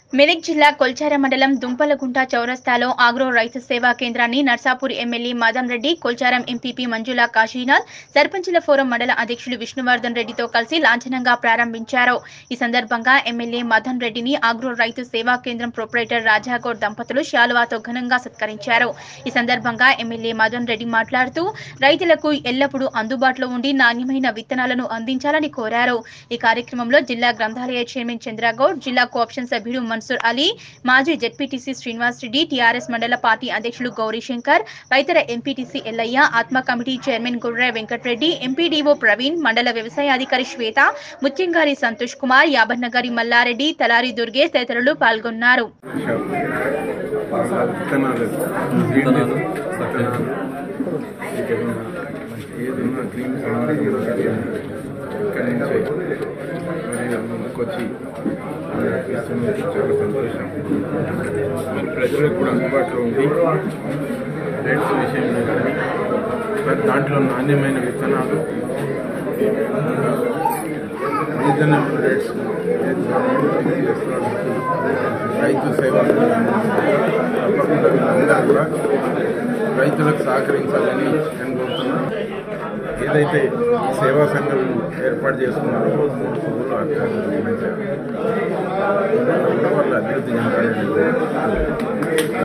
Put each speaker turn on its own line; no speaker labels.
మెదక్ జిల్లా కొల్చార మండలం దుంపలగుంట చౌరస్తాలో ఆగ్రో రైతు సేవా కేంద్రాన్ని నర్సాపూర్ ఎమ్మెల్యే మదన్ రెడ్డి కొల్చారం ఎంపీపీ మంజుల కాశీనాథ్ సర్పంచుల ఫోరం మండల అధ్యక్షులు విష్ణువర్ధన్ రెడ్డితో కలిసి లాంఛనంగా ప్రారంభించారు ఈ సందర్భంగా ఎమ్మెల్యే మదన్ రెడ్డిని ఆగ్రో రైతు సేవా కేంద్రం ప్రొపరేటర్ రాజాగౌడ్ దంపతులు శాలువాతో ఘనంగా సత్కరించారు ఈ సందర్భంగా ఎమ్మెల్యే మదన్ రెడ్డి మాట్లాడుతూ రైతులకు ఎల్లప్పుడూ అందుబాటులో ఉండి నాణ్యమైన విత్తనాలను అందించాలని కోరారు ఈ కార్యక్రమంలో జిల్లా గ్రంథాలయ చైర్మన్ చంద్రగౌడ్ జిల్లా కోఆప్షన్ సభ్యుడు మన్సూర్ అలీ మాజీ జెడ్పీటీసీ శ్రీనివాస్ రెడ్డి టీఆర్ఎస్ మండల పార్టీ అధ్యక్షులు గౌరీశంకర్ రైతర ఎంపీటీసీ ఎల్లయ్య ఆత్మ కమిటీ చైర్మన్ గుర్ర వెంకటరెడ్డి ఎంపీడీఓ ప్రవీణ్ మండల వ్యవసాయ అధికారి శ్వేత ముత్యంగారి సంతోష్ కుమార్ యాబన్నగారి మల్లారెడ్డి తలారి దుర్గేష్ తదితరులు పాల్గొన్నారు
విత్తనాలు విత్తనాలు విత్తనాలు ఏదైనా క్రీమ్ ఇక్కడి నుంచి మరి ముందుకొచ్చి ఇస్తున్నందుకు చాలా సంతోషం మరి ప్రజలకు కూడా అందుబాటులో ఉంది రేట్స్ విషయంలో కానీ మరి దాంట్లో నాణ్యమైన విత్తనాలు రీజనబుల్ రేట్స్ రైతు సేవ తప్పకుండా వీళ్ళందరూ కూడా రైతులకు సహకరించాలని నేను కోరుతున్నాను ఏదైతే ఈ సేవా సంఘం ఏర్పాటు చేసుకున్నారో మూడు పువ్వులు అక్కడ మంచిగా వాళ్ళ అభివృద్ధి చెందాలని